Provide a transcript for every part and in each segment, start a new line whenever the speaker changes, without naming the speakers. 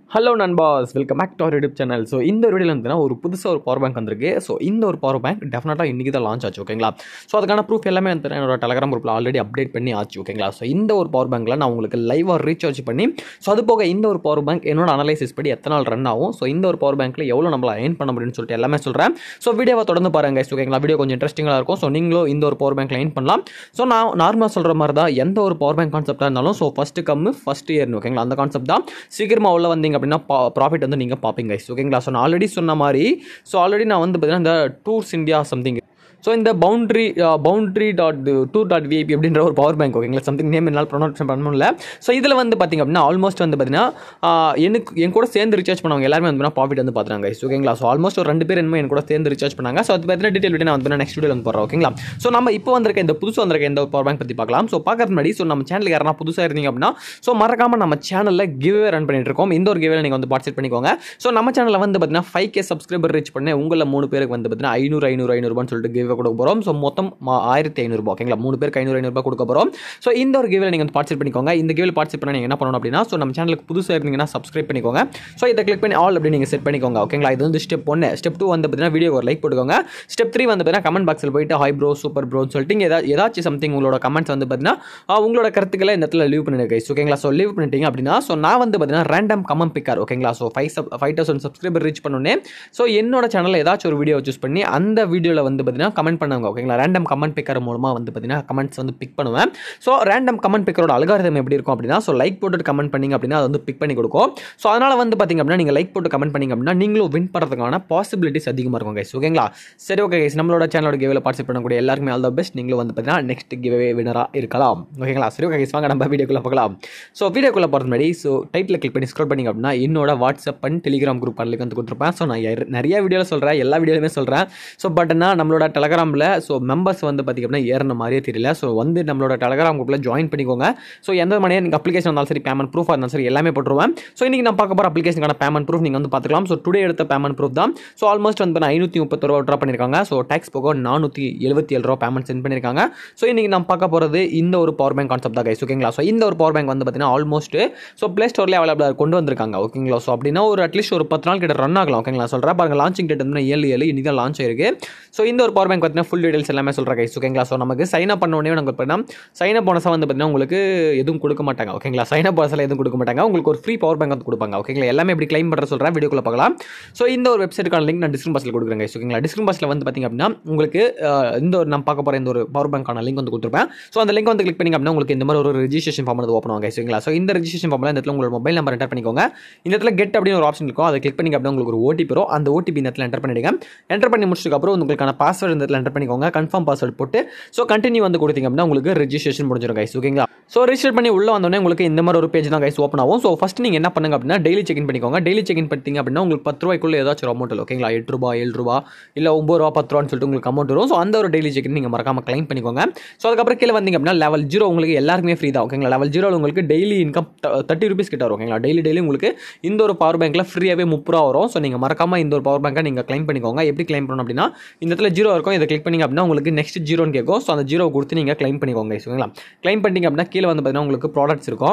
Hello நண்பாஸ் welcome back to our YouTube channel so இந்த வீடியோவில் வந்து ஒரு புதுசாக ஒரு பவர் பேங்க் வந்திருக்கு ஸோ இந்த ஒரு பவர் பேங்க் டெஃபினட்டாக இன்றைக்கி தான் லான்ச் ஆச்சு ஓகேங்களா ஸோ அதுக்கான ப்ரூஃப் எல்லாமே வந்து என்னோட டெலகிராம் குரூப்பில் ஆல்ரெடி அப்டேட் பண்ணி ஆச்சு ஓகேங்களா ஸோ இந்த ஒரு பவர் பேங்க்கில் நான் உங்களுக்கு லைவாக ரீசார்ஜ் பண்ணி ஸோ அது போக இந்த ஒரு பவர் பேங்க் என்னோட அனலைசிஸ் படி எத்தனை நாள் ரன் ஆகும் ஸோ இந்த ஒரு பவர் பேங்க்கில் எவ்வளோ நம்மள அயன் பண்ண முடியும்னு சொல்லிட்டு எல்லாமே சொல்கிறேன் ஸோ வீடியோவை தொடர்ந்து பாருங்க guys, ஓகேங்களா வீடியோ கொஞ்சம் இன்ட்ரெஸ்டிங்காக இருக்கும் ஸோ நீங்களும் இந்த ஒரு பவர் பேங்க்கில் அயன் பண்ணலாம் ஸோ நான் நார்மலாக சொல்கிற மாதிரி தான் எந்த ஒரு பவர் பேங்க் கான்செப்டாக இருந்தாலும் ஸோ ஃபஸ்ட்டு கம்மு ஃபஸ்ட் இயர்னு ஓகேங்களா அந்த கான்செப்ட் தான் சீக்கிரமாக உள்ள வந்தீங்க அப்படின்னா ப்ராஃபிட் வந்து நீங்கள் பார்ப்பீங்க guys, ஓகேங்களா ஸோ நான் ஆல்ரெடி சொன்ன மாதிரி ஸோ ஆல்ரெடி நான் வந்து பார்த்தீங்கன்னா இந்த டூர்ஸ் இந்தியா சம்திங் ஸோ இந்த boundary boundary dot two dot VIP அப்படின்ற ஒரு பவர் பேங்க் ஓகேங்களா சம்திங் நேம் என்னால் ப்ரொனவுன்ஸ் பண்ண முடியல ஸோ இதில் வந்து பார்த்திங்க அப்படின்னா ஆல்மோஸ்ட் வந்து பார்த்தீங்கன்னா ஆஹ், எனக்கு என் கூட சேர்ந்து ரீசார்ஜ் பண்ணவங்க எல்லாருமே வந்து ப்ராஃபிட் வந்து பார்த்துறாங்க guys, ஓகேங்களா ஸோ ஆல்மோஸ்ட் ஒரு ரெண்டு பேர் என்னமோ என் கூட சேர்ந்து ரீசார்ஜ் பண்ணாங்க ஸோ அது பற்றின டீட்டெயில் விட்டு நான் வந்து நெக்ஸ்ட் வீடியோ வந்து போடுறேன் ஓகேங்களா ஸோ நம்ம இப்போ வந்திருக்க இந்த புதுசு வந்திருக்க இந்த பவர் பேங்க் பற்றி பார்க்கலாம் ஸோ பார்க்கறது முன்னாடி ஸோ நம்ம சேனலுக்கு யாரா புதுசாக இருந்தீங்க அப்படின்னா ஸோ மறக்காம நம்ம சேனலில் கிவ்வே ரன் பண்ணிட்டு இருக்கோம் இந்த ஒரு கிவ்வே நீங்கள் வந்து பார்ட்டிசிபேட் பண்ணிக்கோங்க ஸோ நம்ம சேனலில் வந்து பார்த்தீங்கன்னா ஃபைவ் கே சப்ஸ்கிரைபர் ரீச் பண்ணி உங்களில் மூணு பேருக்கு வந்து பார்த்தீங்கன்னா ஐநூறு ஐநூறு ஐநூறுபான்னு சொல்லிட்டு கிவ்வே கொடுக்க போகிறோம் ஸோ மொத்தம் மா- ஆயிரத்தி ஐநூறுபா ஓகேங்களா மூணு பேருக்கு ஐநூறு ஐநூறுபா கொடுக்க போகிறோம் ஸோ இந்த ஒரு கிவ்வில் நீங்கள் வந்து பார்ட்டிசிபேட் பண்ணிக்கோங்க இந்த கிவ்வில் பார்ட்டிசிபேட் பண்ண நீங்கள் என்ன பண்ணணும் அப்படின்னா ஸோ நம்ம சேனலுக்கு புதுசாக இருந்தீங்கன்னா சப்ஸ்கிரைப் பண்ணிக்கோங்க ஸோ இதை கிளிக் பண்ணி ஆல் அப்படி நீங்கள் செட் பண்ணிக்கோங்க ஓகேங்களா இது வந்து ஸ்டெப் ஒன்று ஸ்டெப் டூ வந்து பார்த்தீங்கன்னா வீடியோ ஒரு லைக் போட்டுக்கோங்க ஸ்டெப் த்ரீ வந்து பார்த்தீங்கன்னா கமெண்ட் பாக்ஸில் போயிட்டு ஹை ப்ரோ சூப்பர் ப்ரோன்னு சொல்லிட்டு இங்கே ஏதாவது ஏதாச்சும் சம்திங் உங்களோட கமெண்ட்ஸ் வந்து பார்த்தீங்கன்னா ஆ, உங்களோட கருத்துக்களை இந்த இடத்துல லீவ் பண்ணிடுங்க guys. ஓகேங்களா ஸோ லீவ் பண்ணிட்டீங்க அப்படின்னா ஸோ நான் வந்து பார்த்தீங்கன்னா ரேண்டம் கமெண்ட் பிக்கர் ஓகேங்களா so five sub five thousand subscriber reach பண்ணோன்னே ஸோ என்னோட சேனலில் ஏதாச்சும் ஒரு வீடியோ சூஸ் பண்ணி அந்த வீடியோவில் வந்து பார்த்தீங்கன்னா கமெண்ட் பண்ணுவாங்க ஓகேங்களா ரேண்டம் கமெண்ட் பிக்கர் மூலமாக வந்து பார்த்தீங்கன்னா கமெண்ட்ஸ் வந்து பிக் பண்ணுவேன் ஸோ ரேண்டம் கமெண்ட் பிக்கரோட அல்காரிதம் எப்படி இருக்கும் அப்படின்னா ஸோ லைக் போட்டு கமெண்ட் பண்ணீங்க அப்படின்னா அது வந்து பிக் பண்ணி கொடுக்கும் ஸோ அதனால் வந்து பார்த்தீங்க அப்படின்னா நீங்கள் லைக் போட்டு கமெண்ட் பண்ணீங்க அப்படின்னா நீங்களும் வின் பண்ணுறதுக்கான பாசிபிலிட்டிஸ் அதிகமாக இருக்கும் கைஸ் ஓகேங்களா சரி ஓகே கைஸ் நம்மளோட சேனலோட கேவில் பார்ட்டிசிபேட் பண்ணக்கூடிய எல்லாருக்குமே ஆல் த பெஸ்ட் நீங்களும் வந்து பார்த்தீங்கன்னா நெக்ஸ்ட் கிவே வினராக இருக்கலாம் ஓகேங்களா சரி ஓகே கைஸ் வாங்க நம்ம வீடியோக்குள்ளே பார்க்கலாம் ஸோ வீடியோக்குள்ளே போகிறது முன்னாடி ஸோ டைட்டில் கிளிக் பண்ணி ஸ்க்ரோல் பண்ணிங்க அப்படின்னா என்னோட WhatsApp and Telegram group link வந்து கொடுத்துருப்பேன் ஸோ நான் யாரு- நிறைய வீடியோவில் சொல்கிறேன் எல்லா வீடியோலையுமே சொல்கிறேன் ஸோ பட் என்ன நம்மளோட டெலகிராமில் ஸோ மெம்பர்ஸ் வந்து பார்த்திங்க அப்படின்னா ஏறின மாதிரியே தெரியல ஸோ வந்து நம்மளோட டெலகிராம் குரூப்பில் ஜாயின் பண்ணிக்கோங்க ஸோ எந்த மாதிரியாக நீங்கள் அப்ளிகேஷன் இருந்தாலும் சரி பேமெண்ட் ப்ரூஃபாக இருந்தாலும் சரி எல்லாமே போட்டுருவேன் ஸோ இன்றைக்கி நான் பார்க்க போகிற அப்ளிகேஷனுக்கான பேமெண்ட் ப்ரூஃப் நீங்கள் வந்து பார்த்துக்கலாம் ஸோ டுடே எடுத்த பேமெண்ட் ப்ரூஃப் தான் ஸோ ஆல்மோஸ்ட் வந்து ஐநூற்றி முப்பத்தி ரூபா ட்ரா பண்ணியிருக்காங்க ஸோ டேக்ஸ் போக நானூற்றி எழுபத்தி ஏழு ரூபா பேமெண்ட் சென்ட் பண்ணியிருக்காங்க ஸோ இன்றைக்கி நான் பார்க்க போகிறது இந்த ஒரு பவர் பேங்க் கான்செப்ட் தான் கைஸ் ஓகேங்களா ஸோ இந்த ஒரு பவர் பேங்க் வந்து பார்த்தீங்கன்னா ஆல்மோஸ்ட் ஸோ ப்ளே ஸ்டோர்லேயே அவைலபிளாக கொண்டு வந்திருக்காங்க ஓகேங்களா ஸோ அப்படின்னா ஒரு அட்லீஸ்ட் ஒரு பத்து நாள் கிட்ட ரன் ஆகலாம் ஓகேங்களா சொல்கிறேன் பாருங்க லான்ச்சிங் டேட் வந்து ஏழு ஏழு இன்னைக்கு தான் லான்ச் ஆயிருக்கு ஸோ இந்த ஒரு பவர் பேங்க் பார்த்தீங்கன்னா ஃபுல் டீடைல்ஸ் எல்லாமே சொல்கிறேன் கைஸ் ஓகேங்களா ஸோ நமக்கு சைன் அப் பண்ண உடனே நமக்கு பார்த்தீங்கன்னா சைன் அப் போனஸாக வந்து பார்த்தீங்கன்னா உங்களுக்கு எதுவும் கொடுக்க மாட்டாங்க ஓகேங்களா சைன் அப் போனஸில் எதுவும் கொடுக்க மாட்டாங்க உங்களுக்கு ஒரு ஃப்ரீ பவர் பேங்க் வந்து கொடுப்பாங்க ஓகேங்களா எல்லாமே எப்படி கிளைம் பண்ணுற சொல்கிறேன் வீடியோக்குள்ள பார்க்கலாம் ஸோ இந்த ஒரு வெப்சைட்டுக்கான லிங்க் நான் டிஸ்கிரிப் பாக்ஸில் கொடுக்குறேன் guys. ஓகேங்களா டிஸ்கிரிப் பாக்ஸில் வந்து பார்த்தீங்க அப்படின்னா உங்களுக்கு அஹ், இந்த ஒரு நான் பார்க்க போகிற இந்த ஒரு பவர் பேங்க்கான லிங்க் வந்து கொடுத்துருப்பேன் ஸோ அந்த லிங்க் வந்து கிளிக் பண்ணிங்க அப்படின்னா உங்களுக்கு இந்த மாதிரி ஒரு ரெஜிஸ்ட்ரேஷன் ஃபார்ம் வந்து ஓப்பன் ஆகும் guys. ஓகேங்களா ஸோ இந்த ரெஜிஸ்ட்ரேஷன் ஃபார்மில் இந்த இடத்துல உங்களோட மொபைல் நம்பர் என்டர் பண்ணிக்கோங்க இந்த இடத்துல கெட் அப்படின்னு ஒரு ஆப்ஷன் இருக்கும் அதை கிளிக் பண்ணிங்க அப்படின்னா உங்களுக்கு ஒரு ஓடிபி வரும் அந்த ஓடிபி இந்த இடத்துல என்டர் பண்ணிடுங்க என்டர் பண்ணி முடிச்சதுக்கு அப்புறம் உங்களுக்கான பாஸ்வேர்டு இந்த இடத்துல என்டர் பண்ணிக்கோங்க கன்ஃபார்ம் பாஸ்வேர்டு போட்டு ஸோ கண்டினியூ வந்து கொடுத்தீங்க அப்படின்னா உங்களுக்கு ரெஜிஸ்ட்ரேஷன் முடிஞ்சிடும் கைஸ் ஓகேங்களா ஸோ ரெஜிஸ்டர் பண்ணி உள்ள வந்தோடனே உங்களுக்கு இந்த மாதிரி ஒரு பேஜ் தான் கைஸ் ஓப்பன் ஆகும் ஸோ ஃபஸ்ட் நீங்கள் என்ன பண்ணுங்க அப்படின்னா டெய்லி செக்இன் பண்ணிக்கோங்க டெய்லி செக்இன் பண்ணிட்டீங்க அப்படின்னா உங்களுக்கு பத்து ரூபாய்க்குள்ள ஏதாச்சும் ஒரு அமௌண்ட் ஓகேங்களா எட்டு ரூபா ஏழு ரூபா இல்லை ஒம்பது ரூபா பத்து ரூபான்னு சொல்லிட்டு உங்களுக்கு அமௌண்ட் வரும் ஸோ அந்த ஒரு டெய்லி செக்இன் நீங்கள் மறக்காம கிளைம் பண்ணிக்கோங்க ஸோ அதுக்கப்புறம் கீழே வந்தீங்க அப்படின்னா லெவல் ஜீரோ உங்களுக்கு எல்லாருக்குமே ஃப்ரீ தான் ஓகேங்களா லெவல் ஜீரோ உங்களுக்கு டெய்லி இன்கம் தேர்ட்டி ருபீஸ் கிட்ட வரும் ஓகேங்களா டெய்லி டெய்லி உங்களுக்கு இந்த ஒரு பவர் பேங்க்கில் ஃப்ரீயாகவே முப்பது ரூபா வரும் ஸோ நீங்கள் மறக்காம இந்த ஒரு பவர் பேங்கை நீங்கள் கிளைம் பண்ணிக்கோங்க எப்படி கிளைம் பண்ணணும் அப்படின்னா இந்த இடத்துல ஜீரோ இருக்கும் இதை கிளிக் பண்ணிங்க அப்படின்னா உங்களுக்கு நெக்ஸ்ட் ஜீரோன்னு கேட்கும் ஸோ அந்த ஜீரோ கொடுத்து நீங்கள் கிளைம் பண்ணிக்கோங்க guys, ஓகேங்களா கிளைம் பண்ணிட்டீங்க அப்படின்னா கீழே வந்து பார்த்தீங்கன்னா உங்களுக்கு ப்ராடக்ட்ஸ் இருக்கும்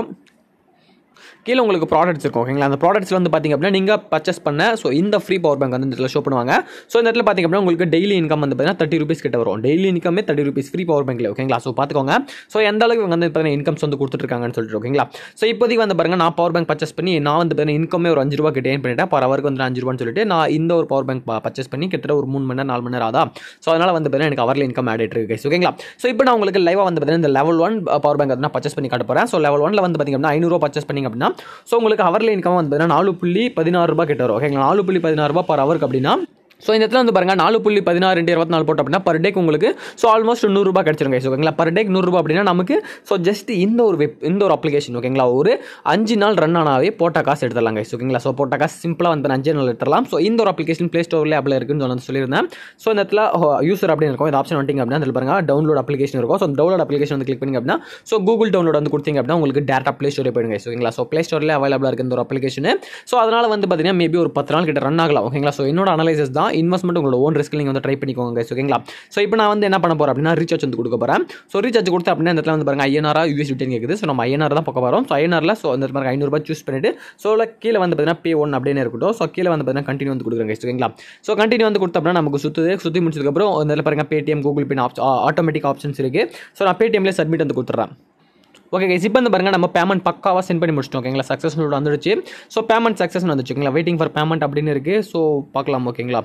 கீழே உங்களுக்கு ப்ராடக்ட்ஸ் இருக்கும் ஓகேங்களா அந்த ப்ராடக்ட்ஸ் வந்து பார்த்திங்க அப்படின்னா நீங்கள் பர்ச்சேஸ் பண்ண ஸோ இந்த ஃப்ரீ பவர் பேங்க் வந்து இந்த இடத்துல ஷோ பண்ணுவாங்க ஸோ இந்த இடத்துல பார்த்திங்க அப்படின்னா உங்களுக்கு டெய்லி இன்கம் வந்து பார்த்தீங்கன்னா தேர்ட்டி ருபீஸ் கிட்ட வரும் டெய்லி இன்கமே தேர்ட்டி ருபீஸ் ஃப்ரீ பவர் பேங்க்ல ஓகேங்களா ஸோ பார்த்துக்கோங்க ஸோ எந்த அளவுக்கு இவங்க வந்து பார்த்தீங்கன்னா இன்கம்ஸ் வந்து கொடுத்துட்ருக்காங்கன்னு சொல்லிட்டு ஓகேங்களா ஸோ இப்போதைக்கு வந்து பாருங்க நான் பவர் பேங்க் பர்ச்சேஸ் பண்ணி நான் வந்து பார்த்தீங்கன்னா இன்கமே ஒரு அஞ்சு ரூபா கிட்ட ஏன் பண்ணிட்டேன் பர் ஹவருக்கு வந்து அஞ்சு ரூபான்னு சொல்லிட்டு நான் இந்த ஒரு பவர் பேங்க் பர்ச்சேஸ் பண்ணி கிட்டத்தட்ட ஒரு மூணு மணி நேரம் நாலு மணி நேரம் ஆதா ஸோ அதனால் வந்து பார்த்தீங்கன்னா எனக்கு அவரில் இன்கம் ஆட் ஆகிட்டு இருக்கு ஓகேங்களா ஸோ இப்போ நான் உங்களுக்கு லைவாக வந்து பார்த்தீங்கன்னா இந்த லெவல் ஒன் பவர் பேங்க் வந்து நான் பர்ச்சேஸ் பண்ணி காட்ட போகிறேன் ஸோ லெவல் ஒன்ல வந்து பார்த்தீங்க அப்படின்னா ஐநூறுரூவா பர்ச்சேஸ் பண்ணிங்க அப்படின்னா ஸோ உங்களுக்கு ஹவர்லி இன்கம் வந்து பார்த்தீங்கன்னா நாலு புள்ளி பதினாறு ரூபாய் கிட்ட வரும் ஓகேங்களா நாலு புள்ளி பதினாறு ரூபாய் பர் ஹவருக்கு அப்படின்னா ஸோ இந்த இடத்துல வந்து பாருங்க நாலு புள்ளி பதினாறு ரெண்டு இருபத்தி நாலு போட்டோம் அப்படின்னா பர் டேக்கு உங்களுக்கு ஸோ ஆல்மோஸ்ட் நூறுரூபா கிடச்சிரும் guys ஓகேங்களா பர் டேக்கு நூறுரூபா அப்படின்னா நமக்கு ஸோ ஜஸ்ட் இந்த ஒரு வெப் இந்த ஒரு அப்ளிகேஷன் ஓகேங்களா ஒரு அஞ்சு நாள் ரன் ஆனாவே போட்ட காசு எடுத்துடலாம் guys ஓகேங்களா ஸோ போட்ட காசு சிம்பிளாக வந்து அஞ்சு நாள் எடுத்துடலாம் ஸோ இந்த ஒரு அப்ளிகேஷன் ப்ளே ஸ்டோர்லேயே அப்ளை இருக்குன்னு சொல்லி சொல்லியிருந்தேன் ஸோ இந்த இடத்துல யூசர் அப்படின்னு இருக்கும் இந்த ஆப்ஷன் வந்துட்டிங்க அப்படின்னா அதில் பாருங்க டவுன்லோட் அப்ளிகேஷன் இருக்கும் ஸோ டவுன்லோட் அப்ளிகேஷன் வந்து கிளிக் பண்ணிங்க அப்படின்னா ஸோ கூகுள் டவுன்லோட் வந்து கொடுத்தீங்க அப்படின்னா உங்களுக்கு டேரக்டாக ப்ளே ஸ்டோரே போயிடுங்க guys ஓகேங்களா ஸோ ப்ளே ஸ்டோரில் அவைலபிளாக இருக்குது இந்த ஒரு அப்ளிகேஷன் ஸோ அதனால் வந்து பார்த்தீங்கன்னா மேபி ஒரு பத்து நாள் கிட்ட ரன் ஆகலாம் ஓகேங்களா ஸோ என்னோட அனலைசஸ் தான் தான் இன்வெஸ்ட்மெண்ட் உங்களோட ஓன் ரிஸ்க் நீங்கள் வந்து ட்ரை பண்ணிக்கோங்க guys, ஓகேங்களா ஸோ இப்போ நான் வந்து என்ன பண்ண போகிறேன் அப்படின்னா ரீசார்ஜ் வந்து கொடுக்க போகிறேன் ஸோ ரீசார்ஜ் கொடுத்து அப்படின்னா இந்த இடத்துல வந்து பாருங்க ஐஎன்ஆரா யூஎஸ்டின்னு கேட்குது ஸோ நம்ம ஐஎன்ஆர் தான் பார்க்க வரோம் ஸோ ஐஎன்ஆரில் ஸோ இந்த மாதிரி ஐநூறுபா சூஸ் பண்ணிட்டு ஸோ கீழே வந்து பார்த்தீங்கன்னா பே ஒன் அப்படின்னு இருக்கட்டும் ஸோ கீழே வந்து பார்த்தீங்கன்னா கண்டினியூ வந்து கொடுக்குறேன் guys, ஓகேங்களா ஸோ கண்டினியூ வந்து கொடுத்த அப்படின்னா நமக்கு சுற்றுது சுற்றி முடிச்சதுக்கப்புறம் இந்த இடத்துல பாருங்க Paytm Google Pay option automatic options இருக்குது ஸோ நான் பேடிஎம்லேயே சப்மிட் வந்து கொடுத்துட்றேன் ஓகே கைஸ் இப்போ வந்து பாருங்க நம்ம பேமெண்ட் பக்காவாக சென்ட் பண்ணி முடிச்சிட்டோம் ஓகேங்களா சக்ஸஸ்ஃபுல் வந்துடுச்சு ஸோ பேமெண்ட் சக்ஸஸ் வந்துச்சு ஓகேங்களா வெயிட்டிங் ஃபார் பேமெண்ட் அப்படின்னு இருக்குது ஸோ பார்க்கலாம் ஓகேங்களா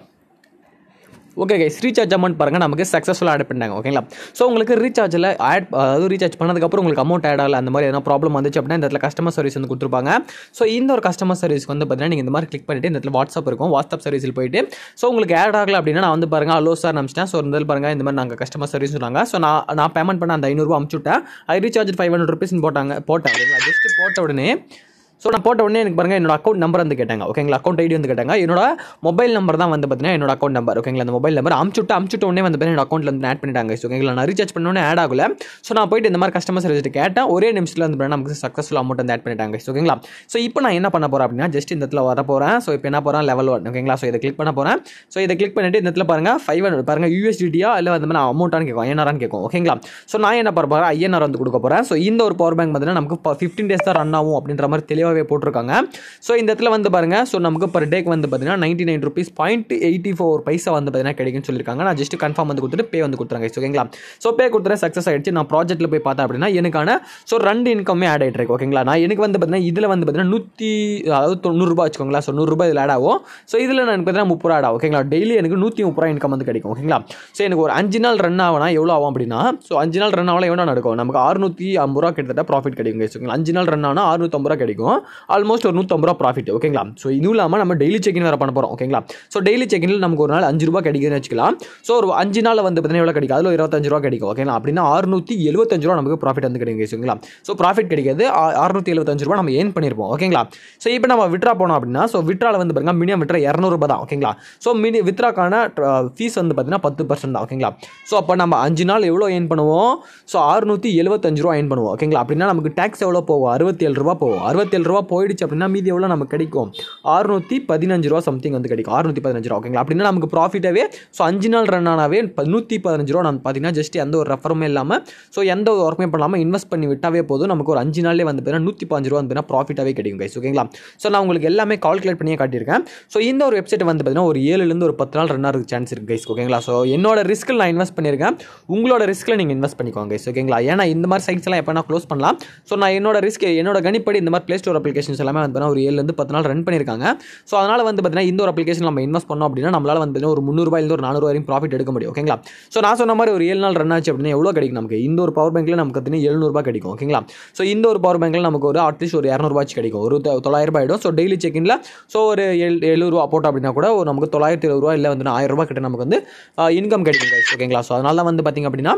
ஓகே கைஸ் ரீசார்ஜ் அமௌண்ட் பாருங்கள் நமக்கு சக்ஸஸ்ஃபுல்லாக ஆட் பண்ணாங்க ஓகேங்களா ஸோ உங்களுக்கு ரீசார்ஜில் ஆட் அதாவது ரீசார்ஜ் பண்ணதுக்கப்புறம் உங்களுக்கு அமௌண்ட் ஆட் ஆகல அந்த மாதிரி எதனா ப்ராப்ளம் வந்துச்சு அப்படின்னா இந்த இடத்துல கஸ்டமர் சர்வீஸ் வந்து கொடுத்துருப்பாங்க ஸோ இந்த ஒரு கஸ்டமர் சர்வீஸ்க்கு வந்து பார்த்தீங்கன்னா நீங்கள் இந்த மாதிரி கிளிக் பண்ணிட்டு இந்த இடத்துல வாட்ஸ்அப் இருக்கும் வாட்ஸ்அப் சர்வீஸில் போயிட்டு ஸோ உங்களுக்கு ஆட் ஆகல அப்படின்னா நான் வந்து பாருங்க ஹலோ சார் அனுப்பிச்சிட்டேன் ஸோ இந்த பாருங்க இந்த மாதிரி நாங்கள் கஸ்டமர் சர்வீஸ் சொன்னாங்க ஸோ நான் நான் பேமெண்ட் பண்ண அந்த ஐநூறுரூவா அமுச்சுட்டேன் அது ரீசார்ஜ் ஃபைவ் ஹண்ட்ரட் ருபீஸ் போட்டாங்க போட்டேன் ஓகேங்களா ஜஸ்ட் போட்ட உடனே ஸோ நான் போட்ட உடனே எனக்கு பாருங்க என்னோட அக்கௌண்ட் நம்பர் வந்து கேட்டாங்க ஓகேங்களா அக்கௌண்ட் ஐடி வந்து கேட்டாங்க என்னோட மொபைல் நம்பர் தான் வந்து பார்த்தீங்கன்னா என்னோட அக்கௌண்ட் நம்பர் ஓகேங்களா அந்த மொபைல் நம்பர் அமுச்சுட்டு அமுச்சுட்ட உடனே வந்து பார்த்தீங்கன்னா என்னோட அக்கௌண்ட்ல வந்து ஆட் பண்ணிட்டாங்க ஸோ ஓகேங்களா நான் ரீசார்ஜ் பண்ணோன்னே ஆட் ஆகல ஸோ நான் போயிட்டு இந்த மாதிரி கஸ்டமர் சர்வீஸ் கேட்டேன் ஒரே நிமிஷத்தில் வந்து பார்த்தீங்கன்னா நமக்கு சக்ஸஸ்ஃபுல் அமௌண்ட் வந்து ஆட் பண்ணிட்டாங்க ஸோ ஓகேங்களா ஸோ இப்போ நான் என்ன பண்ண போகிறேன் அப்படின்னா ஜஸ்ட் இந்த இடத்துல வர போகிறேன் ஸோ இப்போ என்ன போகிறேன் லெவல் ஒன் ஓகேங்களா ஸோ இதை கிளிக் பண்ண போகிறேன் ஸோ இதை கிளிக் பண்ணிட்டு இந்த இடத்துல பாருங்க ஃபைவ் ஹண்ட்ரட் பாருங்க யூஎஸ்டியா இல்லை வந்து நான் அமௌண்ட்டானு கேட்கும் ஐஎன்ஆரான்னு கேட்கும் ஓகேங்களா ஸோ நான் என்ன பண்ண போகிறேன் ஐஎன்ஆர் வந்து கொடுக்க போகிறேன் ஸோ இந்த ஒரு பவர் பேங்க் பார்த்தீங்கன்னா நமக்கு ஃபிஃப்டீன் டேஸ் தான் ரன் ஆகும் அப்படின்ற மாதிரி தெளிவாகவே போட்டிருக்காங்க ஸோ இந்த இடத்துல வந்து பாருங்க ஸோ நமக்கு பர் டேக்கு வந்து பார்த்தீங்கன்னா ninety nine rupees point eighty four paisa வந்து பார்த்தீங்கன்னா கிடைக்கும்னு சொல்லியிருக்காங்க நான் ஜஸ்ட் கன்ஃபார்ம் வந்து கொடுத்துட்டு பே வந்து கொடுத்துறாங்க ஓகேங்களா ஸோ பே கொடுத்துற சக்ஸஸ் ஆயிடுச்சு நான் ப்ராஜெக்ட்டில் போய் பார்த்தேன் அப்படின்னா எனக்கான ஸோ ரெண்டு இன்கமே ஆட் ஆகிட்டு இருக்கு ஓகேங்களா நான் எனக்கு வந்து பார்த்தீங்கன்னா இதில் வந்து பார்த்தீங்கன்னா நூற்றி அதாவது தொண்ணூறுரூபா வச்சுக்கோங்களா ஸோ நூறுரூபா இதில் ஆட் ஆகும் ஸோ இதில் எனக்கு பார்த்தீங்கன்னா முப்பது ரூபா ஆட் ஆகும் ஓகேங்களா டெய்லி எனக்கு நூற்றி முப்பது ரூபா இன்கம் வந்து கிடைக்கும் ஓகேங்களா ஸோ எனக்கு ஒரு அஞ்சு நாள் ரன் ஆகுனா எவ்வளோ ஆகும் அப்படின்னா ஸோ அஞ்சு நாள் ரன் ஆகலாம் எவ்வளோ நடக்கும் நமக்கு அறுநூற்றி ஐம்பது ரூபா கிட்டத்தட்ட ப்ராஃபிட் கிடைக்கும் ஓகேங்களா அஞ்சு நாள் ரன் ஆனால் அறுநூத்தம்பது ரூபா கிடைக்கும் ஆல்மோஸ்ட் ஒரு நூற்றம்பது ரூபா ப்ராஃபிட் ஓகேங்களா ஸோ இதுவும் இல்லாமல் நம்ம டெய்லி செக்இன் வேறு பண்ண போகிறோம் ஓகேங்களா ஸோ டெய்லி செக்இனில் நமக்கு ஒரு நாள் அஞ்சு ரூபா கிடைக்குதுன்னு வச்சுக்கலாம் ஸோ ஒரு அஞ்சு நாள் வந்து பார்த்தீங்கன்னா எவ்வளோ கிடைக்கும் அதில் ஒரு இருபத்தஞ்சு ரூபா கிடைக்கும் ஓகேங்களா அப்படின்னா அறுநூற்றி எழுபத்தஞ்சு ரூபா நமக்கு ப்ராஃபிட் வந்து கிடைக்கும் ஓகேங்களா ஸோ ப்ராஃபிட் கிடைக்காது அறுநூற்றி எழுபத்தஞ்சு ரூபா நம்ம ஏன் பண்ணியிருப்போம் ஓகேங்களா ஸோ இப்போ நம்ம விட்ரா போனோம் அப்படின்னா ஸோ விட்ரால வந்து பாருங்க மினிமம் விட்ரா இரநூறுபா தான் ஓகேங்களா ஸோ மினி வித்ராக்கான ஃபீஸ் வந்து பார்த்தீங்கன்னா பத்து பர்சன்ட் தான் ஓகேங்களா ஸோ அப்போ நம்ம அஞ்சு நாள் எவ்வளோ ஏன் பண்ணுவோம் ஸோ அறுநூற்றி எழுபத்தஞ்சு ரூபா ஏன் பண்ணுவோம் ஓகேங்களா அப்படின்னா நமக்கு டேக்ஸ் எவ்வளோ போகும் அறுபத்தேழு ரூபா போகும் அறுபத்தேழு ரூபா போயிடுச்சு அப்படின்னா மீதி எவ்வளோ நமக்கு கிடைக்கும் அறுநூற்றி பதினஞ்சு ரூபா சம்திங் வந்து கிடைக்கும் அறுநூற்றி பதினஞ்சு ரூபா ஓகேங்களா அப்படின்னா நமக்கு ப்ராஃபிட்டாகவே ஸோ அஞ்சு நாள் ரன் ஆனாவே நூற்றி பதினஞ்சு ரூபா நம்ம பார்த்தீங்கன்னா ஜஸ்ட் எந்த ஒரு ரெஃபருமே இல்லாமல் ஸோ எந்த ஒரு ஒர்க்குமே பண்ணாமல் இன்வெஸ்ட் பண்ணி விட்டாவே போதும் நமக்கு ஒரு அஞ்சு நாள்லேயே வந்து பார்த்தீங்கன்னா நூற்றி பதினஞ்சு ரூபா வந்து ப்ராஃபிட்டாகவே கிடைக்கும் கைஸ் ஓகேங்களா ஸோ நான் உங்களுக்கு எல்லாமே கால்குலேட் பண்ணியே காட்டியிருக்கேன் ஸோ இந்த ஒரு வெப்சைட் வந்து பார்த்தீங்கன்னா ஒரு ஏழுலேருந்து ஒரு பத்து நாள் ரன் ஆகிறதுக்கு சான்ஸ் இருக்குது கைஸ் ஓகேங்களா ஸோ என்னோட ரிஸ்க்கில் நான் இன்வெஸ்ட் பண்ணியிருக்கேன் உங்களோட ரிஸ்க்கில் நீங்கள் இன்வெஸ்ட் பண்ணிக்கோங்க கைஸ் ஓகேங்களா ஏன்னா இந்த மாதிரி சைட்ஸ் எல்லாம் எப்போ க்ளோஸ் பண்ணலாம் ஸோ நான் என்னோட ரிஸ்க் என்னோட கணிப்படி இந்த மாதிரி ப்ளே ஸ்டோர் அப்ளிகேஷன்ஸ் எல்லாமே வந்து பார்த்தீங்கன்னா ஒரு ஏழுலேருந்து பத்து நாள் ரன் பண்ணியிருக்காங்க ஸோ அதனால் வந்து பார்த்தீங்கன்னா இந்த ஒரு அப்ளிகேஷன் நம்ம இன்வெஸ்ட் பண்ணோம் அப்படின்னா நம்மளால் வந்து பார்த்தீங்கன்னா ஒரு முந்நூறுபாயிலிருந்து ஒரு நானூறு வரையும் ப்ராஃபிட் எடுக்க முடியும் ஓகேங்களா ஸோ நான் சொன்ன மாதிரி ஒரு ஏழு நாள் ரன் ஆச்சு அப்படின்னா எவ்வளோ கிடைக்கும் நமக்கு இந்த ஒரு பவர் பேங்க்கில் நமக்கு பார்த்தீங்கன்னா எழுநூறுபா கிடைக்கும் ஓகேங்களா ஸோ இந்த ஒரு பவர் பேங்க்கில் நமக்கு ஒரு அட்லீஸ்ட் ஒரு இரநூறுபாச்சு கிடைக்கும் ஒரு தொ- தொள்ளாயிரம் ரூபாய் ஆகிடும் ஸோ டெய்லி செக்கின்ல ஸோ ஒரு எழு எழுபதுரூவா போட்டோம் அப்படின்னா கூட ஒரு நமக்கு தொள்ளாயிரத்தி எழுபது ரூபா இல்லை வந்து ஆயிரம் ரூபாய் கிட்ட நமக்கு வந்து இன்கம் கிடைக்கும் guys. ஓகேங்களா ஸோ அதனால தான் வந்து பார்த்தீங்க அப்படின்னா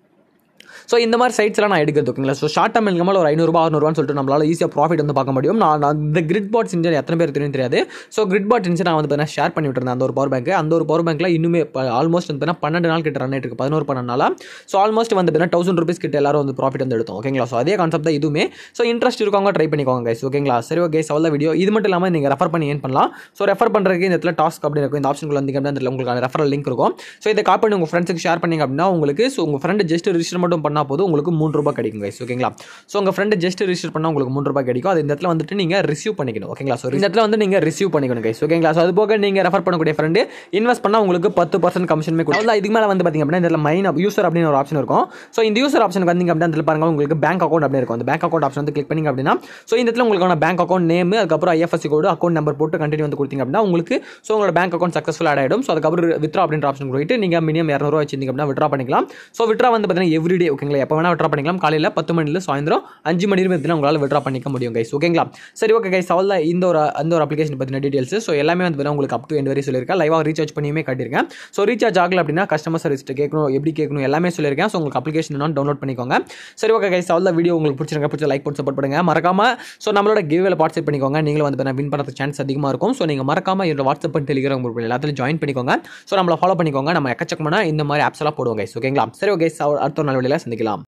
ஸோ இந்த மாதிரி சைட்ஸ்லாம் நான் எடுக்கிறது ஓகேங்களா ஸோ ஷார்ட் டர்ம் இன்கமில் ஒரு ஐநூறுபா அறுநூறுவான்னு சொல்லிட்டு நம்மளால ஈஸியாக ப்ராஃபிட் வந்து பார்க்க முடியும் நான் நான் இந்த கிரிட் பாட்ஸ் இன்ஜின் எத்தனை பேர் தெரியும் தெரியாது ஸோ கிரிட் பாட் இன்ஜின் நான் வந்து பார்த்தீங்கன்னா ஷேர் பண்ணி விட்டுருந்தேன் அந்த ஒரு பவர் பேங்க் அந்த ஒரு பவர் பேங்க்கில் இன்னுமே ஆல்மோஸ்ட் வந்து பார்த்தீங்கன்னா பன்னெண்டு நாள் கிட்ட ரன் ஆயிட்டு இருக்கு பதினோரு பன்னெண்டு நாளா ஸோ ஆல்மோஸ்ட் வந்து பார்த்தீங்கன்னா தௌசண்ட் ருபீஸ் கிட்ட எல்லாரும் வந்து ப்ராஃபிட் வந்து எடுத்தோம் ஓகேங்களா ஸோ அதே கான்செப்ட் தான் இதுவுமே ஸோ இன்ட்ரெஸ்ட் இருக்கவங்க ட்ரை பண்ணிக்கோங்க கைஸ் ஓகேங்களா சரி ஓகே அவ்வளோ வீடியோ இது மட்டும் இல்லாமல் நீங்கள் ரெஃபர் பண்ணி ஏன் பண்ணலாம் ஸோ ரெஃபர் பண்ணுறதுக்கு இந்த இடத்துல டாஸ்க் அப்படி இருக்கும் இந்த ஆப்ஷனுக்குள்ள வந்தீங்க அப்படின்னா இந்த உங்களுக்கு ரெஃபரல் லிங்க் இருக்கும் ஸோ இதை காப்பி பண்ணி உங்கள் ஃப்ரெண்ட்ஸுக்கு ஷேர் பண்ணீங்க அப்படின்னா உங்களுக்கு ஸோ உங்கள் ஃப்ரெண்டு ஜஸ்ட் ரிஜிஸ்டர் மட்டும் பண்ணால் போதும் உங்களுக்கு மூணு ரூபாய் கிடைக்கும் கைஸ் ஓகேங்களா ஸோ உங்கள் ஃப்ரெண்டு ஜஸ்ட் ரிஜிஸ்டர் பண்ணால் உங்களுக்கு மூணு ரூபாய் கிடைக்கும் அது இந்த இடத்துல வந்துட்டு நீங்கள் ரிசீவ் பண்ணிக்கணும் ஓகேங்களா ஸோ இந்த இடத்துல வந்து நீங்கள் ரிசீவ் பண்ணிக்கணும் கைஸ் ஓகேங்களா ஸோ அது போக நீங்கள் ரெஃபர் பண்ணக்கூடிய ஃப்ரெண்டு இன்வெஸ்ட் பண்ணால் உங்களுக்கு பத்து பர்சன்ட் கமிஷனுமே கொடுக்கும் இதுக்கு மேலே வந்து பார்த்தீங்க அப்படின்னா இந்த இடத்துல மைன் யூசர் அப்படின்னு ஒரு ஆப்ஷன் இருக்கும் ஸோ இந்த யூசர் ஆப்ஷன் வந்தீங்க அப்படின்னா இந்த பாருங்க உங்களுக்கு பேங்க் அக்கௌண்ட் அப்படின்னு இருக்கும் அந்த பேங்க் அக்கௌண்ட் ஆப்ஷன் வந்து கிளிக் பண்ணிங்க அப்படின்னா ஸோ இந்த இடத்துல உங்களுக்கான பேங்க் அக்கௌண்ட் நேம் அதுக்கப்புறம் ஐஎஃப்எஸ்சி கோடு அக்கௌண்ட் நம்பர் போட்டு கண்டினியூ வந்து கொடுத்தீங்க அப்படின்னா உங்களுக்கு ஸோ உங்களோட பேங்க் அக்கௌண்ட் சக்ஸஸ்ஃபுல் ஆட் ஆகிடும் ஸோ அதுக்கப்புறம் வித்ரா அப்படின்ற ஆப்ஷன் போயிட்டு நீங்கள் மினிமம் இரநூறுவா வச்சிருந்தீங்க அப்படின்னா விட்ரா பண்ணிக்கலாம் ஸோ விட்ரா வந்து பார்த்தீங்கன்னா எவ்ரிடே ஓகேங்களா எப்போ வேணால் விட்ரா பண்ணிக்கலாம் காலையில் பத்து மணில சாயந்தரம் அஞ்சு மணி நேரத்தில் உங்களால் விட்ரா பண்ணிக்க முடியும் கைஸ் ஓகேங்களா சரி ஓகே கைஸ் அவ்வளோ இந்த ஒரு அந்த ஒரு அப்ளிகேஷன் பற்றின டீடைல்ஸ் ஸோ எல்லாமே வந்து பார்த்தீங்கன்னா உங்களுக்கு அப் டு எண்ட் வரை சொல்லியிருக்கேன் லைவாக ரீசார்ஜ் பண்ணியுமே காட்டியிருக்கேன் ஸோ ரீசார்ஜ் ஆகல அப்படின்னா கஸ்டமர் சர்வீஸ் கேட்கணும் எப்படி கேட்கணும் எல்லாமே சொல்லியிருக்கேன் ஸோ உங்களுக்கு அப்ளிகேஷன் நான் டவுன்லோட் பண்ணிக்கோங்க சரி ஓகே கைஸ் அவ்வளோ வீடியோ உங்களுக்கு பிடிச்சிருக்க பிடிச்ச லைக் போட்டு சப்போர்ட் பண்ணுங்க மறக்காம ஸோ நம்மளோட கிவ்வேல பார்ட்டிசிபேட் பண்ணிக்கோங்க நீங்களும் வந்து வின் பண்ணுறது சான்ஸ் அதிகமாக இருக்கும் ஸோ நீங்கள் மறக்காம என்னோட வாட்ஸ்அப் அண்ட் டெலிகிராம் குரூப் எல்லாத்தையும் ஜாயின் பண்ணிக்கோங்க ஸோ நம்மளை ஃபாலோ பண்ணிக்கோங்க நம்ம எக்கச்சக்கமான இந்த மாதிரி ஆப்ஸ் எல்லாம் போடுவோம் கைஸ் ஓகேங்களா சரி ஓகே அடுத்த ஒரு நல்ல வீடியோவில் சந்திக்கலாம்